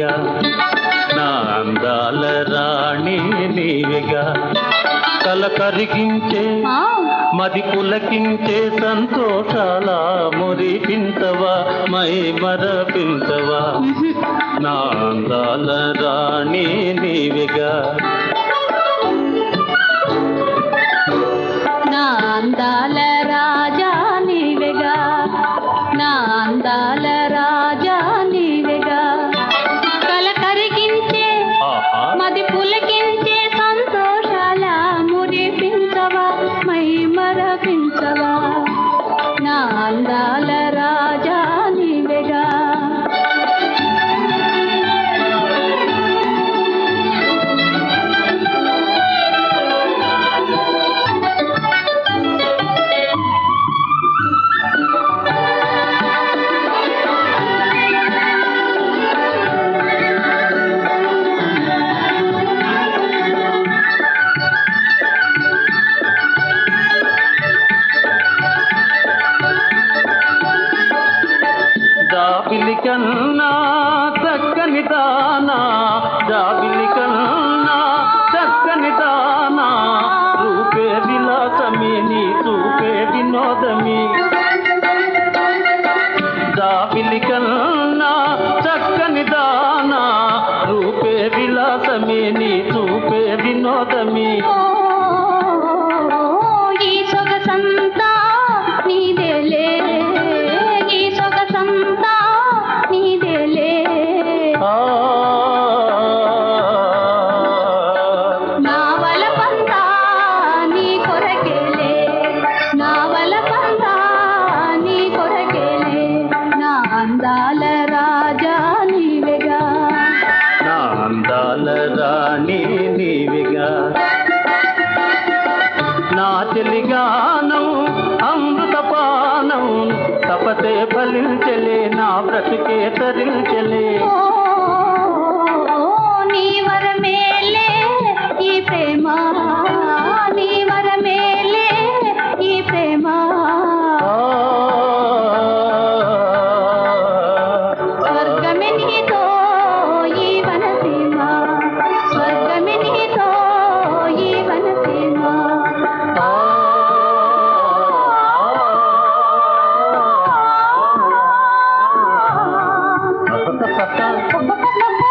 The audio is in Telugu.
నీవిగా నా అందాల రాణి నీవిగా కల కరిగించే ఆ, మది పులకించే సంతోషాల మురిపించవా మై మరపించవా మ్హూ. నా అందాల రాణి నీవిగా నా అందాల రాజా నీవెగా నా అందాల రాజా నీవెగా కల కరిగించే ఆహా మది పులకించే సంతోషాల మురిపించవా మై మరపించవా నా అందాల రాజా నీవెగా జాబిలి కన్నా చక్కని దానా జాబిలి కన్నా చక్కని దానా రూపే విలాసమే నీ చూపే వినోదమి జాబిలి కన్నా చక్కని దానా రూపే విలాసమే నీ చూపే వినోదమి ఓ, ఈ సొగసంతా నీదేలే ఈ సొగసంతా నీదేలే ఆ నా వలపంతా నీ కొరకేలే నా వలపంతా నీ కొరకేలే నా అందాల రాజా నీవెగా నా అందాల రాణి నీవిగా నా చెలిగానం అమృతపానం తపతే ఫలించలే నా బ్రతుకే తరించలే ఓ, నీ వరమేలే ఈ ప్రేమ నీ వరమేలే ఈ ప్రేమ ఆ, స్వర్గమే నీతో ఈ వనసీమ స్వర్గమే నీతో ఈ వనసీమ ఆ, ఆ.